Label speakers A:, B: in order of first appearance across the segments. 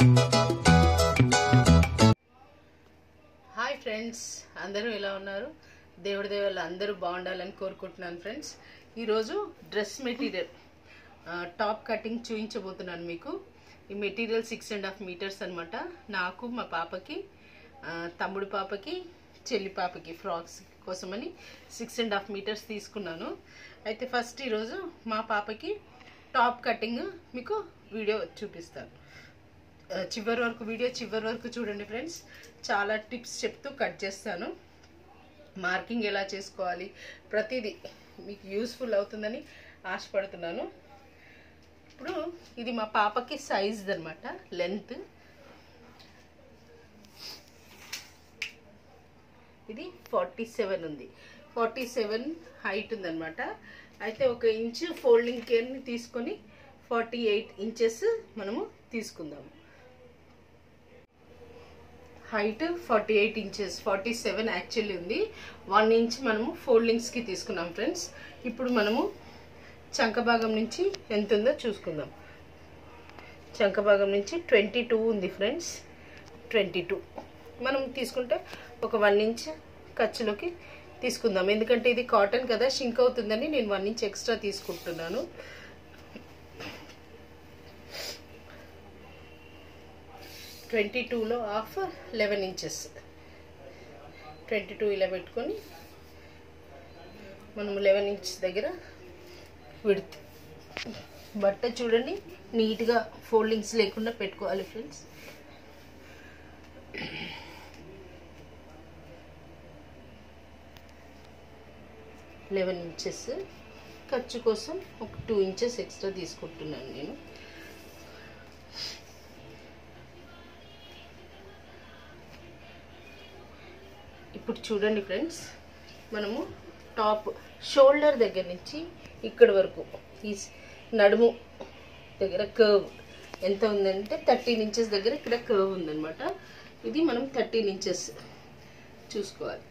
A: hi friends అందరూ ఎలా ఉన్నారు దేవుడి దేవుళ్ళు అందరూ బాగుండాలని కోరుకుంటున్నాను ఫ్రెండ్స్ ఈరోజు డ్రెస్ మెటీరియల్ టాప్ కటింగ్ చూపించబోతున్నాను మీకు ఈ material six and half metres అనమాట నాకు మా పాపకి ఆ, తమ్ముడు పాపకి చెల్లి పాపకి ఫ్రాక్స్ కోసమని సిక్స్ అండ్ హాఫ్ మీటర్స్ తీసుకున్నాను అయితే ఫస్ట్ ఈరోజు మా పాపకి టాప్ కటింగ్ మీకు వీడియో చూపిస్తాను ఆ, చివరి వరకు వీడియో చివరి వరకు చూడండి ఫ్రెండ్స్ చాలా టిప్స్ చెప్తూ కట్ చేస్తాను మార్కింగ్ ఎలా చేసుకోవాలి ప్రతిదీ మీకు యూస్ఫుల్ అవుతుందని ఆశపడుతున్నాను ఇప్పుడు ఇది మా పాపకి సైజ్ అనమాట లెంత్ ఇది ఫార్టీ సెవెన్ ఉంది ఫార్టీ సెవెన్ హైట్ ఉందన్నమాట అయితే ఒక ఇంచు ఫోల్డింగ్ కేర్ని తీసుకొని ఫార్టీ ఎయిట్ ఇంచెస్ మనము తీసుకుందాము height forty eight inches forty seven actually ఉంది వన్ ఇంచ్ మనము ఫోల్డింగ్స్కి తీసుకున్నాం ఫ్రెండ్స్ ఇప్పుడు మనము చంక భాగం నుంచి ఎంత ఉందో చూసుకుందాం చంక భాగం నుంచి ట్వంటీ టూ ఉంది ఫ్రెండ్స్ ట్వంటీ టూ మనం తీసుకుంటే ఒక వన్ ఇంచ్ ఖర్చులోకి తీసుకుందాం ఎందుకంటే ఇది కాటన్ కదా షింక్ అవుతుందని నేను వన్ ఇంచ్ ఎక్స్ట్రా తీసుకుంటున్నాను ట్వంటీ టూలో half eleven inches twenty two ఇలా పెట్టుకొని మనం లెవెన్ ఇంచ్ దగ్గర విడుతు బట్ట చూడండి నీట్గా ఫోల్డింగ్స్ లేకుండా పెట్టుకోవాలి ఫ్రెండ్స్ లెవెన్ ఇంచెస్ ఖర్చు కోసం ఒక టూ ఇంచెస్ ఎక్స్ట్రా తీసుకుంటున్నాను నేను ఇప్పుడు చూడండి ఫ్రెండ్స్ మనము టాప్ షోల్డర్ దగ్గర నుంచి ఇక్కడ వరకు ఈ నడుము దగ్గర కర్వ్ ఎంత ఉందంటే థర్టీన్ ఇంచెస్ దగ్గర ఇక్కడ కర్వ్ ఉందన్నమాట ఇది మనం థర్టీన్ ఇంచెస్ చూసుకోవాలి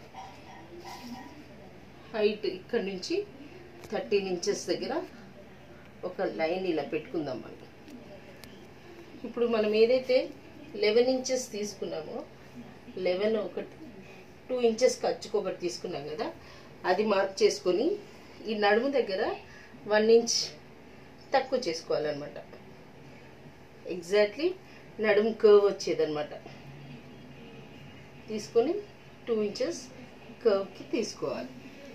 A: హైట్ ఇక్కడ నుంచి థర్టీన్ ఇంచెస్ దగ్గర ఒక లైన్ ఇలా పెట్టుకుందాం మనం ఇప్పుడు మనం ఏదైతే లెవెన్ ఇంచెస్ తీసుకున్నామో లెవెన్ ఒకటి టూ ఇంచెస్ ఖర్చుకు ఒకటి తీసుకున్నాం కదా అది మార్క్ చేసుకొని ఈ నడుము దగ్గర వన్ ఇంచ్ తక్కువ చేసుకోవాలన్నమాట ఎగ్జాక్ట్లీ నడుము కర్వ్ వచ్చేదన్నమాట తీసుకొని టూ ఇంచెస్ కర్వ్కి తీసుకోవాలి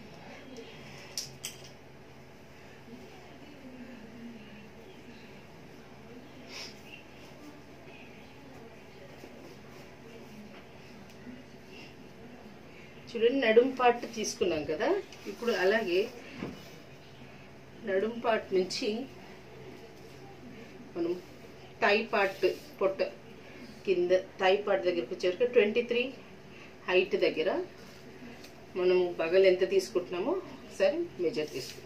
A: చూడండి నడుం పార్ట్ తీసుకున్నాం కదా ఇప్పుడు అలాగే నడుం పార్ట్ నుంచి మనం టై పార్ట్ పొట్ట కింద టై పార్ట్ దగ్గరకు వచ్చేవరకు ట్వంటీ త్రీ హైట్ దగ్గర మనము బగల్ ఎంత తీసుకుంటున్నామో ఒకసారి మెజర్ తీసుకుంటాం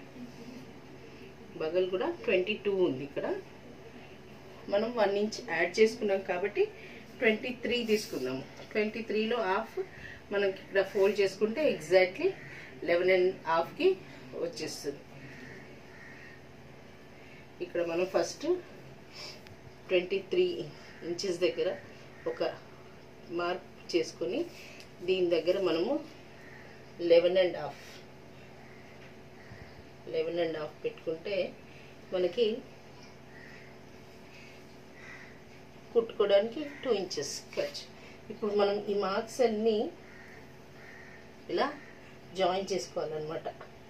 A: బగల్ కూడా ట్వంటీ టూ ఉంది ఇక్కడ మనం వన్ ఇంచ్ యాడ్ చేసుకున్నాం కాబట్టి ట్వంటీ త్రీ తీసుకుందాము ట్వంటీ త్రీలో హాఫ్ మనకి ఇక్కడ ఫోల్డ్ చేసుకుంటే ఎగ్జాక్ట్లీ లెవెన్ అండ్ హాఫ్కి వచ్చేస్తుంది ఇక్కడ మనం ఫస్ట్ ట్వంటీ త్రీ ఇంచెస్ దగ్గర ఒక మార్క్ చేసుకొని దీని దగ్గర మనము eleven and half eleven and half పెట్టుకుంటే మనకి కుట్టుకోవడానికి టూ ఇంచెస్ ఖర్చు ఇప్పుడు మనం ఈ మార్క్స్ అన్నీ ఇలా జాయిన్ చేసుకోవాలన్నమాట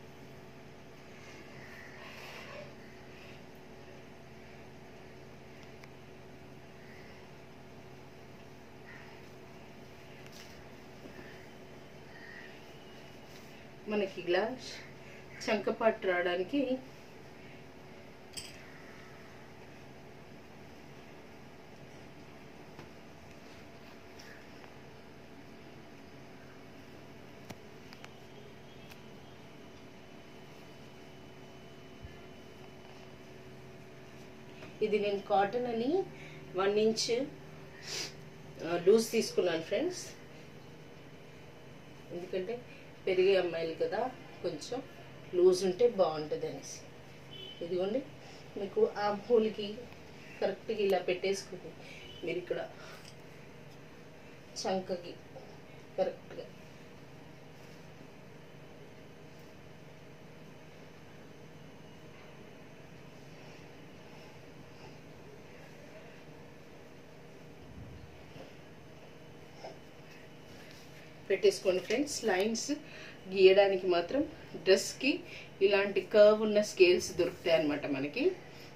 A: మనకి ఇలా చంకపాటు రావడానికి ఇది నేను కాటన్ అని వన్ ఇంచ్ లూజ్ తీసుకున్నాను ఫ్రెండ్స్ ఎందుకంటే పెరిగే అమ్మాయిలు కదా కొంచెం లూజ్ ఉంటే బాగుంటుంది అనేసి ఇదిగోండి మీకు ఆ హోల్కి కరెక్ట్గా ఇలా పెట్టేసుకుని మీరు ఇక్కడ చంకకి కరెక్ట్గా పెట్టేసుకోండి ఫ్రెండ్స్ లైన్స్ గీయడానికి మాత్రం డ్రెస్కి ఇలాంటి కర్వ్ ఉన్న స్కేల్స్ దొరుకుతాయి అన్నమాట మనకి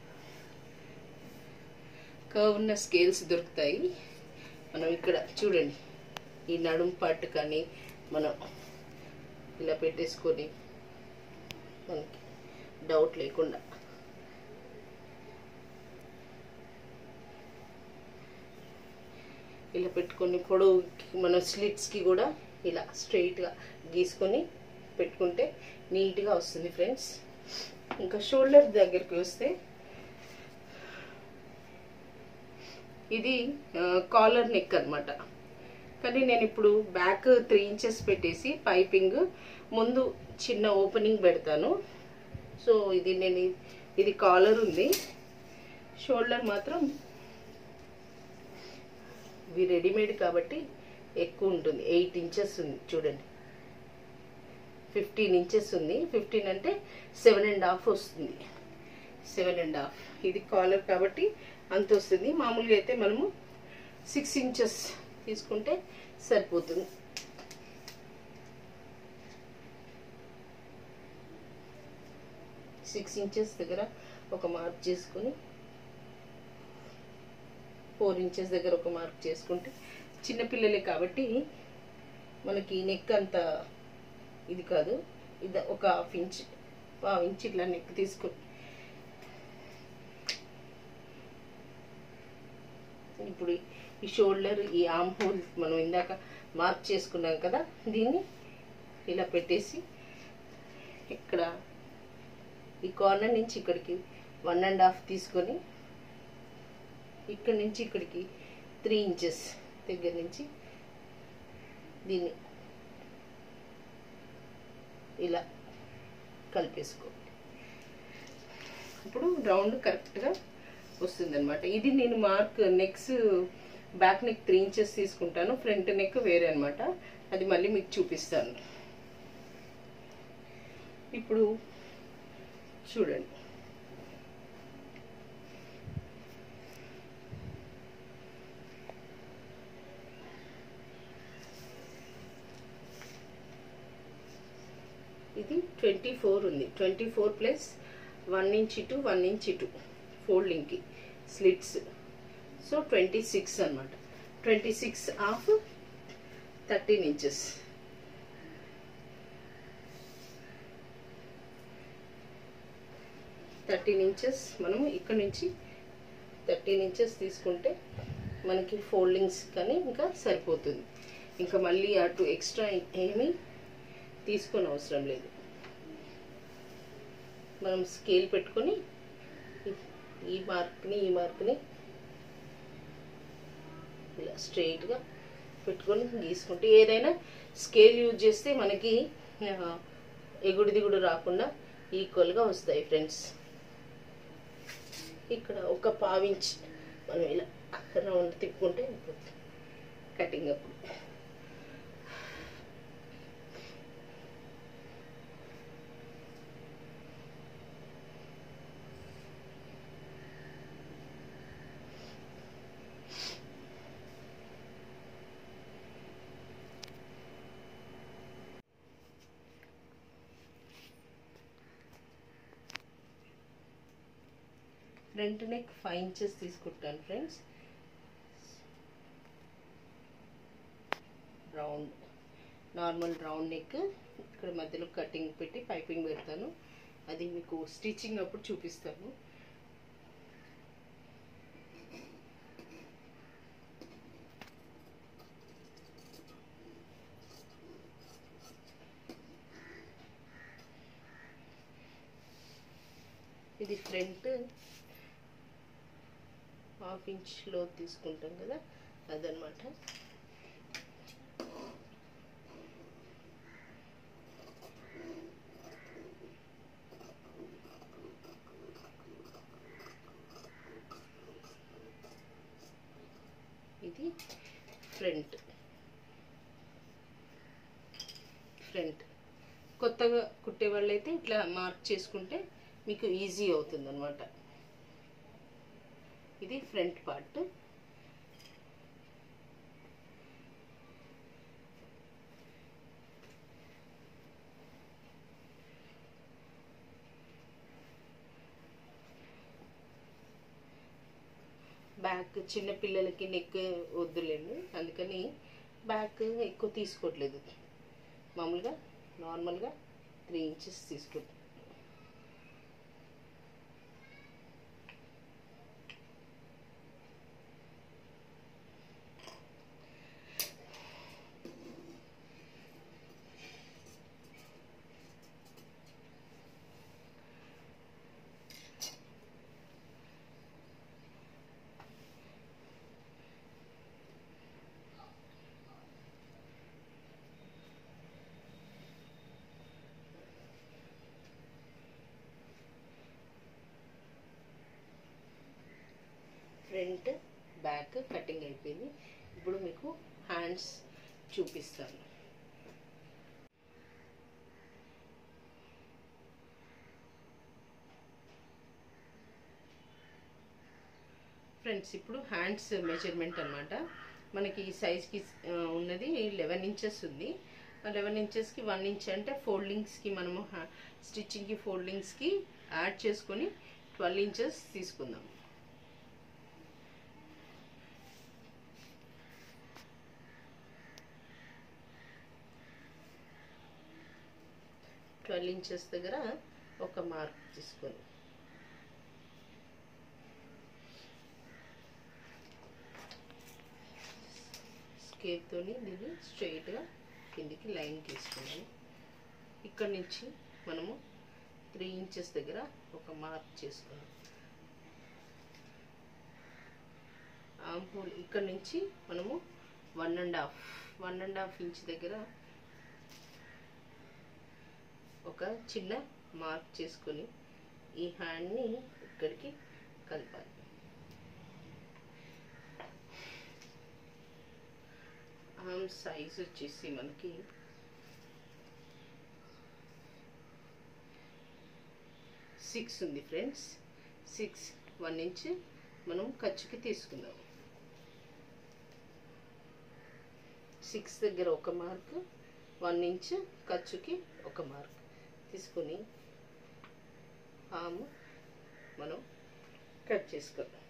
A: కర్వ్ ఉన్న స్కేల్స్ దొరుకుతాయి మనం ఇక్కడ చూడండి ఈ నడుం పార్ట్ కానీ మనం ఇలా పెట్టేసుకొని మనకి డౌట్ లేకుండా ఇలా పెట్టుకొని పొడవు మన స్లిట్స్కి కూడా ఇలా స్ట్రైట్గా గీసుకొని పెట్టుకుంటే నీట్గా వస్తుంది ఫ్రెండ్స్ ఇంకా షోల్డర్ దగ్గరికి వస్తే ఇది కాలర్ నెక్ అన్నమాట కానీ నేను ఇప్పుడు బ్యాక్ త్రీ ఇంచెస్ పెట్టేసి పైపింగ్ ముందు చిన్న ఓపెనింగ్ పెడతాను సో ఇది నేను ఇది కాలర్ ఉంది షోల్డర్ మాత్రం ఇవి రెడీమేడ్ కాబట్టి ఎక్కువ ఉంటుంది ఎయిట్ ఇంచెస్ ఉంది చూడండి ఫిఫ్టీన్ ఇంచెస్ ఉంది ఫిఫ్టీన్ అంటే సెవెన్ అండ్ హాఫ్ వస్తుంది సెవెన్ అండ్ హాఫ్ ఇది కాలర్ కాబట్టి అంత వస్తుంది మామూలుగా అయితే మనము సిక్స్ ఇంచెస్ తీసుకుంటే సరిపోతుంది సిక్స్ ఇంచెస్ దగ్గర ఒక మార్క్ చేసుకుని ఫోర్ ఇంచెస్ దగ్గర ఒక మార్క్ చేసుకుంటే చిన్నపిల్లలే కాబట్టి మనకి నెక్ అంత ఇది కాదు ఇది ఒక హాఫ్ ఇంచ్ హాఫ్ ఇంచ్ ఇట్లా నెక్ తీసుకొని ఇప్పుడు ఈ షోల్డర్ ఈ ఆమ్ హోల్ మనం ఇందాక మార్క్ చేసుకున్నాం కదా దీన్ని ఇలా పెట్టేసి ఇక్కడ ఈ కార్నర్ నుంచి ఇక్కడికి వన్ అండ్ హాఫ్ తీసుకొని ఇక్కడి నుంచి ఇక్కడికి త్రీ ఇంచెస్ దగ్గర నుంచి దీన్ని ఇలా కలిపేసుకోండి ఇప్పుడు రౌండ్ కరెక్ట్గా వస్తుంది అనమాట ఇది నేను mark next back neck three inches తీసుకుంటాను ఫ్రంట్ నెక్ వేరే అనమాట అది మళ్ళీ మీకు చూపిస్తాను ఇప్పుడు చూడండి ఇది ట్వంటీ ఫోర్ ఉంది twenty four plus one inch ఇటు వన్ ఇంచ్ ఇటు ఫోల్డింగ్కి స్లిట్స్ సో ట్వంటీ సిక్స్ అనమాట twenty six of thirteen inches thirteen inches మనము ఇక్కడ నుంచి థర్టీన్ ఇంచెస్ తీసుకుంటే మనకి ఫోల్డింగ్స్ కానీ ఇంకా సరిపోతుంది ఇంకా మళ్ళీ అటు ఎక్స్ట్రా ఏమీ తీసుకొని అవసరం లేదు మనం స్కేల్ పెట్టుకొని ఈ మార్క్ని ఈ మార్క్ని ఇలా స్ట్రైట్గా పెట్టుకొని గీసుకుంటే ఏదైనా స్కేల్ యూజ్ చేస్తే మనకి ఆ, ఎగుడు దిగుడు రాకుండా ఈక్వల్గా వస్తాయి ఫ్రెండ్స్ ఇక్కడ ఒక పావించ్ మనం ఇలా రౌండ్ తిప్పుకుంటే కటింగ్ అప్పుడు ఫ్రంట్ నెక్ ఫైవ్ ఇంచెస్ తీసుకుంటాను friends round normal round neck ఇక్కడ మధ్యలో కటింగ్ పెట్టి పైపింగ్ పెడతాను అది మీకు స్టిచ్చింగ్ అప్పుడు చూపిస్తాను ఇది ఫ్రంట్ హాఫ్ ఇంచ్లో తీసుకుంటాం కదా అదనమాట ఇది ఫ్రంట్ ఫ్రంట్ కొత్తగా కుట్టే వాళ్ళైతే ఇట్లా మార్క్ చేసుకుంటే మీకు ఈజీ అవుతుంది అనమాట ఇది ఫ్రంట్ పార్ట్ బ్యాక్ చిన్న పిల్లలకి నెక్ వద్దులేండి అందుకని బ్యాక్ ఎక్కువ తీసుకోవట్లేదు మామూలుగా నార్మల్గా త్రీ ఇంచెస్ తీసుకుంటాం ఫ్రంట్ బ్యాక్ కటింగ్ అయిపోయింది ఇప్పుడు మీకు హ్యాండ్స్ చూపిస్తాను ఫ్రెండ్స్ ఇప్పుడు హ్యాండ్స్ మెజర్మెంట్ అనమాట మనకి ఈ సైజ్కి ఉన్నది లెవెన్ ఇంచెస్ ఉంది లెవెన్ ఇంచెస్కి వన్ ఇంచ్ అంటే ఫోల్డింగ్స్కి మనము స్టిచ్చింగ్కి ఫోల్డింగ్స్కి యాడ్ చేసుకొని ట్వెల్వ్ ఇంచెస్ తీసుకుందాం ట్వెల్వ్ ఇంచెస్ దగ్గర ఒక మార్క్ తీసుకొని స్కేప్తో దీన్ని స్ట్రైట్గా కిందికి లైన్ తీసుకున్నాను ఇక్కడ నుంచి మనము త్రీ ఇంచెస్ దగ్గర ఒక మార్క్ చేసుకున్నాం ఆమ్ హోల్ ఇక్కడ నుంచి మనము one and half one and half inch దగ్గర ఒక చిన్న మార్క్ చేసుకొని ఈ హ్యాండ్ని ఇక్కడికి కలపాలి ఆర్మ్ సైజ్ వచ్చేసి మనకి సిక్స్ ఉంది ఫ్రెండ్స్ సిక్స్ వన్ ఇంచ్ మనం ఖర్చుకి తీసుకుందాం సిక్స్ దగ్గర ఒక మార్క్ వన్ ఇంచ్ ఖర్చుకి ఒక మార్క్ తీసుకొని ఆమ్ మనం కట్ చేసుకోవాలి